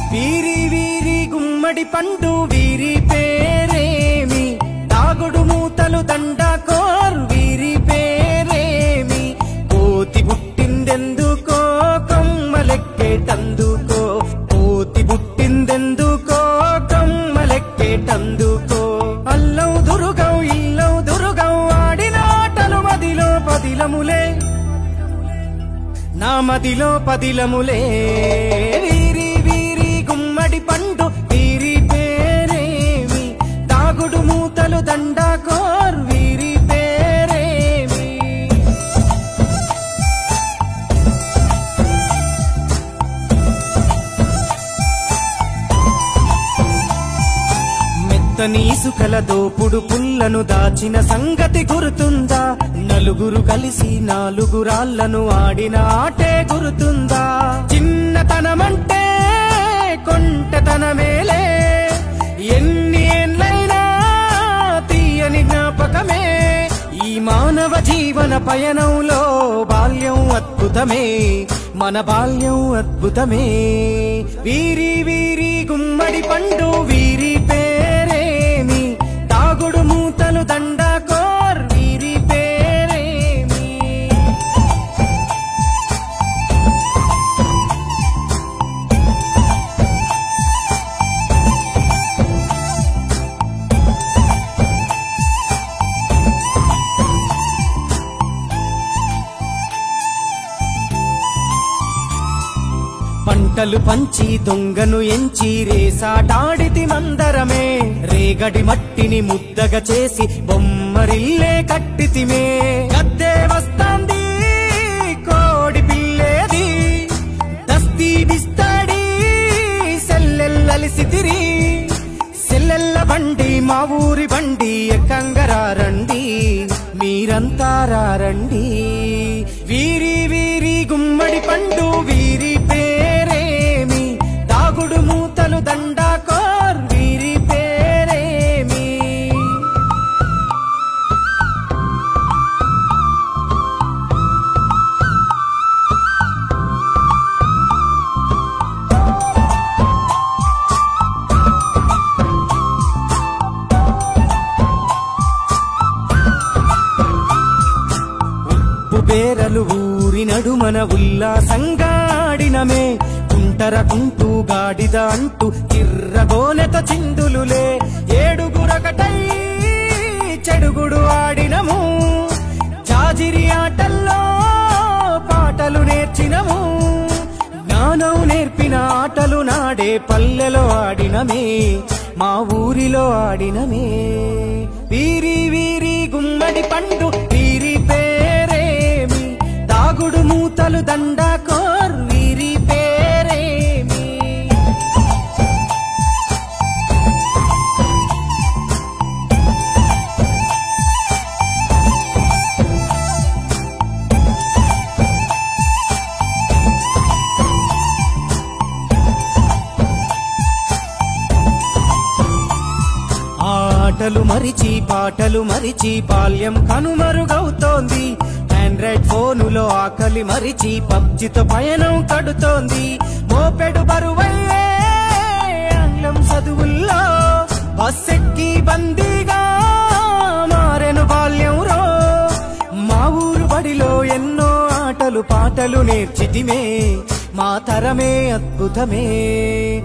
వీరి వీరి గుమ్మడి పండు వీరి పేరేమి తాగుడు మూతలు దండకోర్ వీరి పేరేమి కోతి పుట్టిందెందుకో కొమ్మలెక్కేటందుకో కోతి పుట్టిందెందుకో కొమ్మలెక్కేటందుకో అల్లం దురుగం ఇల్లం దురుగం ఆడిన ఆటలు మదిలో పదిలములే నా మదిలో పదిలములే వీరి వీరి గుమ్మడి పండు వీరి పేరేమి తాగుడు మూతలు దండకోర్ వీరి పేరేమి మెత్తని ఇసుకల దోపుడు పుల్లను దాచిన సంగతి గుర్తుందా నలుగురు కలిసి నాలుగు రాళ్లను ఆడిన ఆటే గుర్తుందా చిన్నతనమంటే కొంటతనమేలే ఎన్ని ఏండ్లైనా తీయని జ్ఞాపకమే ఈ మానవ జీవన పయనంలో బాల్యం అద్భుతమే మన బాల్యం అద్భుతమే వీరి వీరి గుమ్మడి పండు వీరి పేరేమి తాగుడు మూతలు దండకోర్ వీరి పేరేమి పంటలు పంచి దొంగను ఎంచి రేసాటాడితి మందరమే రేగడి మట్టిని ముద్దగా చేసి బొమ్మరిల్లే కట్టితిమే గద్దే వస్తాంది కోడి పిల్లేది దస్తీ బిస్తాడి సెల్లెల్లలిసితిరి సెల్లెల్ల బండి మా ఊరి బండి ఎక్కంగరారండి మీరంతా రారండి వీరి వీరి గుమ్మడి పండు వీరి పేరేమి దాగుడు మూతలు దండాకోర్ వీరి పేరేమి ఉప్పు బేరలు ఊరి నడుమన ఉల్లాసంగా ఆడినమే కుంటర కుంటూ గాడిద అంటూ చిర్రగోనెత చిందులులే ఏడుగురకటై చెడుగుడు ఆడినము జాజిరి ఆటల్లో పాటలు నేర్చినము జ్ఞానం నేర్పిన ఆటలు నాడే పల్లెలో ఆడినమే మా ఊరిలో ఆడినమే వీరి వీరి గుమ్మడి పండు వీరి పేరేమి దాగుడు మూతలు దండకోర్ వీరి పేరేమి ఆటలు మరిచి పాటలు మరిచి బాల్యం కనుమరుగవుతోంది ఆండ్రాయిడ్ ఫోనులో ఆకలి మరిచి పబ్జితో పయనం కడుతోంది మోపెడు బరువయ్యే ఆంగ్లం చదువుల్లో బస్సెక్కి బందీగా మారెను బాల్యం రో మా ఊరు బడిలో ఎన్నో ఆటలు పాటలు నేర్చితిమే మా తరమే అద్భుతమే